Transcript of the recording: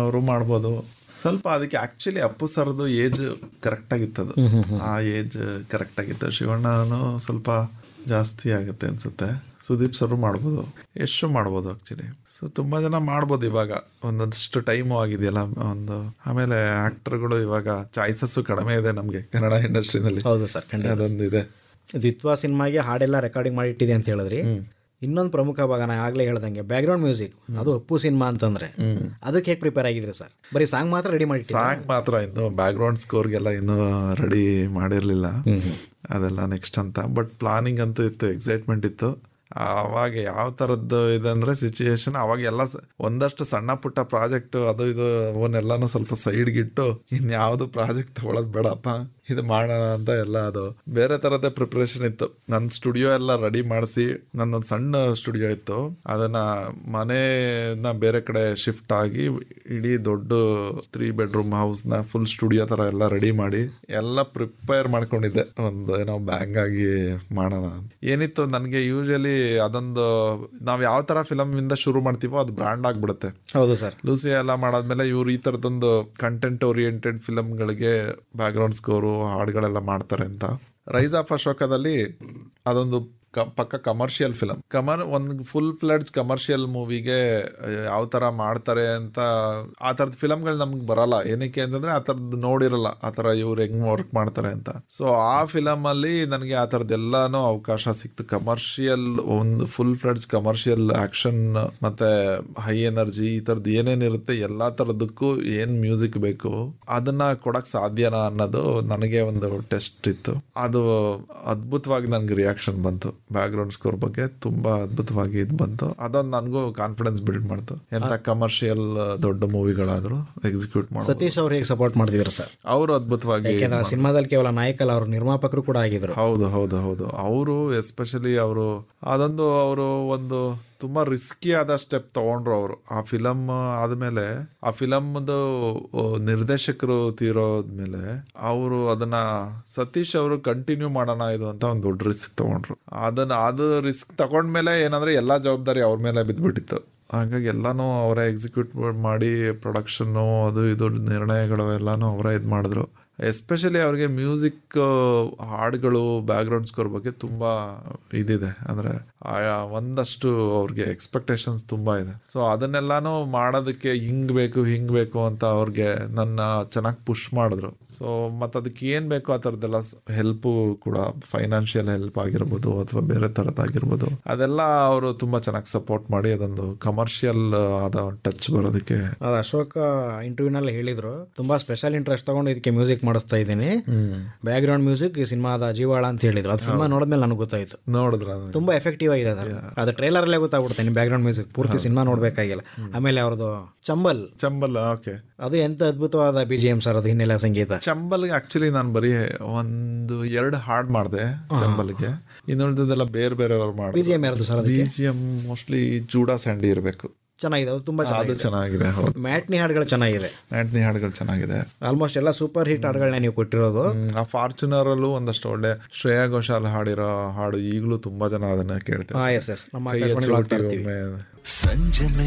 ಅವರು ಮಾಡ್ಬೋದು ಸ್ವಲ್ಪ ಅದಕ್ಕೆ ಆಕ್ಚುಲಿ ಅಪ್ಪು ಸರ್ದು ಏಜ್ ಕರೆಕ್ಟ್ ಆಗಿತ್ತದು ಆ ಏಜ್ ಕರೆಕ್ಟ್ ಆಗಿತ್ತು ಶಿವಣ್ಣನು ಸ್ವಲ್ಪ ಜಾಸ್ತಿ ಆಗುತ್ತೆ ಅನ್ಸುತ್ತೆ ಸುದೀಪ್ ಸರ್ ಮಾಡ್ಬೋದು ಯಶು ಮಾಡ್ಬೋದು ಆಕ್ಚುಲಿ ಸೊ ತುಂಬಾ ಜನ ಮಾಡ್ಬೋದು ಇವಾಗ ಒಂದಷ್ಟು ಟೈಮು ಆಗಿದೆಯಲ್ಲ ಒಂದು ಆಮೇಲೆ ಆಕ್ಟರ್ಗಳು ಇವಾಗ ಚಾಯ್ಸಸ್ಸು ಕಡಿಮೆ ಇದೆ ನಮಗೆ ಕನ್ನಡ ಇಂಡಸ್ಟ್ರಿನಲ್ಲಿ ಹೌದು ಸರ್ ಖಂಡಿತ ಅದೊಂದಿದೆ ದ್ವಿತ್ವ ಸಿನಿಮಾಗೆ ಹಾಡೆಲ್ಲ ರೆಕಾರ್ಡಿಂಗ್ ಮಾಡಿ ಇಟ್ಟಿದೆ ಅಂತ ಹೇಳಿದ್ರಿ ಇನ್ನೊಂದು ಪ್ರಮುಖ ಭಾಗ ನಾ ಆಗ್ಲೇ ಹೇಳ್ದಂಗೆ ಬ್ಯಾಕ್ಗ್ರೌಂಡ್ ಮ್ಯೂಸಿಕ್ ಅದು ಅಪ್ಪು ಸಿನಿಮಾ ಅಂತಂದ್ರೆ ಅದಕ್ಕೆ ಹೇಗೆ ಪ್ರಿಪೇರ್ ಆಗಿದ್ರಿ ಸರ್ ಬರೀ ಸಾಂಗ್ ಮಾತ್ರ ರೆಡಿ ಮಾಡಿ ಸಾಂಗ್ ಮಾತ್ರ ಇನ್ನು ಬ್ಯಾಕ್ಗ್ರೌಂಡ್ ಸ್ಕೋರ್ಗೆಲ್ಲ ಇನ್ನೂ ರೆಡಿ ಮಾಡಿರಲಿಲ್ಲ ಅದೆಲ್ಲ ನೆಕ್ಸ್ಟ್ ಅಂತ ಬಟ್ ಪ್ಲಾನಿಂಗ್ ಅಂತೂ ಇತ್ತು ಎಕ್ಸೈಟ್ಮೆಂಟ್ ಇತ್ತು ಅವಾಗ ಯಾವ ಥರದ್ದು ಇದೆ ಅಂದರೆ ಸಿಚುಯೇಷನ್ ಅವಾಗ ಎಲ್ಲ ಸ- ಒಂದಷ್ಟು ಸಣ್ಣ ಪುಟ್ಟ ಪ್ರಾಜೆಕ್ಟ್ ಅದು ಇದು ಅವನ್ನೆಲ್ಲಾನು ಸ್ವಲ್ಪ ಸೈಡ್ಗಿಟ್ಟು ಇನ್ಯಾವುದು ಪ್ರಾಜೆಕ್ಟ್ ತಗೊಳ್ಳೋದು ಬೇಡಪ್ಪ ಇದು ಮಾಡೋಣ ಅಂತ ಎಲ್ಲ ಅದು ಬೇರೆ ಥರದ್ದೇ ಪ್ರಿಪ್ರೇಷನ್ ಇತ್ತು ನನ್ನ ಸ್ಟುಡಿಯೋ ಎಲ್ಲ ರೆಡಿ ಮಾಡಿಸಿ ನನ್ನೊಂದು ಸಣ್ಣ ಸ್ಟುಡಿಯೋ ಇತ್ತು ಅದನ್ನ ಮನೆನ ಬೇರೆ ಕಡೆ ಶಿಫ್ಟ್ ಆಗಿ ಇಡೀ ದೊಡ್ಡ ತ್ರೀ ಬೆಡ್ರೂಮ್ ಹೌಸ್ನ ಫುಲ್ ಸ್ಟುಡಿಯೋ ಥರ ಎಲ್ಲ ರೆಡಿ ಮಾಡಿ ಎಲ್ಲ ಪ್ರಿಪೇರ್ ಮಾಡ್ಕೊಂಡಿದ್ದೆ ಒಂದು ಏನೋ ಬ್ಯಾಂಗ್ ಆಗಿ ಮಾಡೋಣ ಅಂತ. ಏನಿತ್ತು ನನಗೆ ಯೂಶಲಿ ಅದೊಂದು ನಾವು ಯಾವ ಥರ ಫಿಲಮ್ ಇಂದ ಶುರು ಮಾಡ್ತೀವೋ ಅದು ಬ್ರ್ಯಾಂಡ್ ಆಗಿಬಿಡುತ್ತೆ ಹೌದು ಸರ್ ಲೂಸಿ ಎಲ್ಲ ಮಾಡಾದ್ಮೇಲೆ ಇವ್ರು ಈ ಥರದೊಂದು ಕಂಟೆಂಟ್ ಓರಿಯೆಂಟೆಡ್ ಫಿಲಮ್ಗಳಿಗೆ ಬ್ಯಾಕ್ಗ್ರೌಂಡ್ ಸ್ಕೋರು ಹಾಡುಗಳೆಲ್ಲ ಮಾಡ್ತಾರೆ ಅಂತ ರೈಸ್ ಆಫ್ ಅಶೋಕದಲ್ಲಿ ಅದೊಂದು ಕ ಪಕ್ಕ ಕಮರ್ಷಿಯಲ್ ಫಿಲಮ್ ಕಮರ್ ಒಂದು ಫುಲ್ ಫ್ಲೆಡ್ಜ್ ಕಮರ್ಷಿಯಲ್ ಮೂವಿಗೆ ಯಾವ ಥರ ಮಾಡ್ತಾರೆ ಅಂತ ಆ ಥರದ ಫಿಲಮ್ಗಳು ನಮ್ಗೆ ಬರಲ್ಲ ಏನಕ್ಕೆ ಅಂತಂದ್ರೆ ಆ ಥರದ್ದು ನೋಡಿರಲ್ಲ ಆ ಥರ ಇವ್ರು ಹೆಂಗ್ ವರ್ಕ್ ಮಾಡ್ತಾರೆ ಅಂತ ಸೊ ಆ ಫಿಲಮ್ ಅಲ್ಲಿ ನನಗೆ ಆ ಥರದ್ದೆಲ್ಲಾನು ಅವಕಾಶ ಸಿಕ್ತು ಕಮರ್ಷಿಯಲ್ ಒಂದು ಫುಲ್ ಫ್ಲೆಡ್ಜ್ ಕಮರ್ಷಿಯಲ್ ಆಕ್ಷನ್ ಮತ್ತೆ ಹೈ ಎನರ್ಜಿ ಈ ಥರದ್ದು ಏನೇನಿರುತ್ತೆ ಎಲ್ಲಾ ಥರದಕ್ಕೂ ಏನ್ ಮ್ಯೂಸಿಕ್ ಬೇಕು ಅದನ್ನ ಕೊಡಕ್ ಸಾಧ್ಯನಾ ಅನ್ನೋದು ನನಗೆ ಒಂದು ಟೆಸ್ಟ್ ಇತ್ತು ಅದು ಅದ್ಭುತವಾಗಿ ನನ್ಗೆ ರಿಯಾಕ್ಷನ್ ಬಂತು ಬ್ಯಾಕ್ಗ್ರೌಂಡ್ ಸ್ಕೋರ್ ಬಗ್ಗೆ ತುಂಬಾ ಅದ್ಭುತವಾಗಿ ಇದು ಬಂತು ಅದೊಂದು ನನಗೂ ಕಾನ್ಫಿಡೆನ್ಸ್ ಬಿಲ್ಡ್ ಮಾಡ್ತು ಎಂತ ಕಮರ್ಷಿಯಲ್ ದೊಡ್ಡ ಮೂವಿಗಳಾದ್ರು ಎಕ್ಸಿಕ್ಯೂಟ್ ಮಾಡೋದು ಸತೀಶ್ ಅವ್ರು ಹೇಗೆ ಸಪೋರ್ಟ್ ಮಾಡಿದಿದ್ರು ಸರ್ ಅವರು ಅದ್ಭುತವಾಗಿ ಯಾಕೆಂದ್ರೆ ಆ ಸಿನಿಮಾದಲ್ಲಿ ಕೇವಲ ನಾಯಕಲ್ಲ ಅವರು ನಿರ್ಮಾಪಕರು ಕೂಡ ಆಗಿದ್ರು ಹೌದು ಹೌದು ಹೌದು ಅವರು ಎಸ್ಪೆಷಲಿ ಅವರು ಅದೊಂದು ಅವರು ಒಂದು ತುಂಬಾ ರಿಸ್ಕಿ ಆದ ಸ್ಟೆಪ್ ತಗೊಂಡ್ರು ಅವರು ಆ ಫಿಲಮ್ ಆದ್ಮೇಲೆ ಆ ಫಿಲಮ್ದು ನಿರ್ದೇಶಕರು ತೀರೋದ್ಮೇಲೆ ಅವರು ಅದನ್ನ ಸತೀಶ್ ಅವರು ಕಂಟಿನ್ಯೂ ಮಾಡೋಣ ಇದು ಅಂತ ಒಂದು ದೊಡ್ಡ ರಿಸ್ಕ್ ತಗೊಂಡ್ರು ಅದನ್ನ ಅದು ರಿಸ್ಕ್ ತಗೊಂಡ್ಮೇಲೆ ಏನಂದ್ರೆ ಎಲ್ಲಾ ಜವಾಬ್ದಾರಿ ಅವ್ರ ಮೇಲೆ ಬಿದ್ದ್ಬಿಟ್ಟಿತ್ತು ಹಾಗಾಗಿ ಎಲ್ಲಾನು ಅವರೇ ಎಕ್ಸಿಕ್ಯೂಟ್ ಮಾಡಿ ಪ್ರೊಡಕ್ಷನ್ನು ಅದು ಇದು ನಿರ್ಣಯಗಳು ಎಲ್ಲಾನು ಅವರೇ ಇದು ಮಾಡಿದ್ರು ಎಸ್ಪೆಷಲಿ ಅವ್ರಿಗೆ ಮ್ಯೂಸಿಕ್ ಹಾಡುಗಳು ಬ್ಯಾಕ್ಗ್ರೌಂಡ್ ಸ್ಕೋರ್ ಬಗ್ಗೆ ತುಂಬಾ ಇದಿದೆ ಅಂದ್ರೆ ಆ ಒಂದಷ್ಟು ಅವ್ರಿಗೆ ಎಕ್ಸ್ಪೆಕ್ಟೇಷನ್ಸ್ ತುಂಬಾ ಇದೆ ಸೊ ಅದನ್ನೆಲ್ಲಾನು ಮಾಡೋದಕ್ಕೆ ಹಿಂಗ್ ಬೇಕು ಹಿಂಗ್ ಬೇಕು ಅಂತ ಅವ್ರಿಗೆ ನನ್ನ ಚೆನ್ನಾಗಿ ಪುಷ್ ಮಾಡಿದ್ರು ಸೊ ಮತ್ತೆ ಅದಕ್ಕೆ ಏನ್ ಬೇಕು ಆ ಥರದ್ದೆಲ್ಲ ಹೆಲ್ಪ್ ಕೂಡ ಫೈನಾನ್ಷಿಯಲ್ ಹೆಲ್ಪ್ ಆಗಿರ್ಬೋದು ಅಥವಾ ಬೇರೆ ಥರದ್ದಾಗಿರ್ಬೋದು ಅದೆಲ್ಲ ಅವರು ತುಂಬಾ ಚೆನ್ನಾಗಿ ಸಪೋರ್ಟ್ ಮಾಡಿ ಅದೊಂದು ಕಮರ್ಷಿಯಲ್ ಆದ ಟಚ್ ಬರೋದಕ್ಕೆ ಅದು ಅಶೋಕ ಇಂಟರ್ವ್ಯೂನಲ್ಲಿ ಹೇಳಿದ್ರು ತುಂಬಾ ಸ್ಪೆಷಲ್ ಇಂಟ್ರೆಸ್ಟ್ ತಗೊಂಡು ಇದಕ್ಕೆ ಮ್ಯೂಸಿಕ್ ಮಾಡಿಸ್ತಾ ಇದ್ದೀನಿ ಬ್ಯಾಕ್ ಗ್ರೌಂಡ್ ಮ್ಯೂಸಿಕ್ ಈ ಸಿನಿಮಾದ ಜೀವಾಳ ಅಂತ ಹೇಳಿದ್ರು ಅದು ಸಿನಿಮಾ ನೋಡಿದ್ಮೇಲೆ ನನಗೆ ಗೊತ್ತಾಯ್ತು ನೋಡಿದ್ರ ತುಂಬಾ ಎಫೆಕ್ಟಿವ್ ಆಗಿದೆ ಸರ್ ಅದು ಟ್ರೇಲರ್ ಅಲ್ಲೇ ಗೊತ್ತಾಗ್ಬಿಡುತ್ತೆ ನಿಮ್ಮ ಬ್ಯಾಕ್ ಗ್ರೌಂಡ್ ಮ್ಯೂಸಿಕ್ ಪೂರ್ತಿ ಸಿನಿಮಾ ನೋಡ್ಬೇಕಾಗಿಲ್ಲ ಆಮೇಲೆ ಅವ್ರದ್ದು ಚಂಬಲ್ ಚಂಬಲ್ ಓಕೆ ಅದು ಎಂತ ಅದ್ಭುತವಾದ ಬಿ ಜಿ ಎಂ ಸರ್ ಅದು ಹಿನ್ನೆಲೆ ಸಂಗೀತ ಚಂಬಲ್ಗೆ ಆಕ್ಚುಲಿ ನಾನು ಬರೀ ಒಂದು ಎರಡು ಹಾಡ್ ಮಾಡಿದೆ ಚಂಬಲ್ಗೆ ಇನ್ನುಳಿದೆಲ್ಲ ಬೇರೆ ಬೇರೆಯವ್ರು ಬಿ ಮಾಡಿದ್ರು ಜಿ ಎಂ ಯಾರ್ದು ಸರ್ ಬಿ ಅದಕ್ಕೆ G M mostly Judah Sandy ಇರಬೇಕು ಚೆನ್ನಾಗಿದೆ ಅದು ತುಂಬಾ ಅದು ಚೆನ್ನಾಗಿದೆ ಚೆನ್ನಾಗಿದೆ ಹೌದು ಮ್ಯಾಟ್ನಿ ಹಾಡುಗಳು ಚೆನ್ನಾಗಿದೆ ಆಂಟನಿ ಹಾಡುಗಳು ಚೆನ್ನಾಗಿದೆ ಆಲ್ಮೋಸ್ಟ್ ಎಲ್ಲ ಸೂಪರ್ ಹಿಟ್ ಹಾಡುಗಳನ್ನ ನೀವು ಕೊಟ್ಟಿರೋದು ಹ್ಮ್, ಆ ಫಾರ್ಚುನರ್ ಅಲ್ಲೂ ಒಂದಷ್ಟು ಒಳ್ಳೆ ಶ್ರೇಯಾ ಘೋಷಾಲ್ ಹಾಡಿರೋ ಹಾಡು ಈಗಲೂ ತುಂಬಾ ಜನ ಅದನ್ನ ಕೇಳ್ತಾರೆ ಹಾ ಎಸ್ ಎಸ್ ನಮ್ಮ ಕೈ ಆಕಾಶವಾಣಿ ಹಚ್ಚಿ ಹಾಡ್ತಾ ಹುಟ್ಟಿ ಇರ್ತೀವಿ ಒಮ್ಮೆ ಸಂಜೆ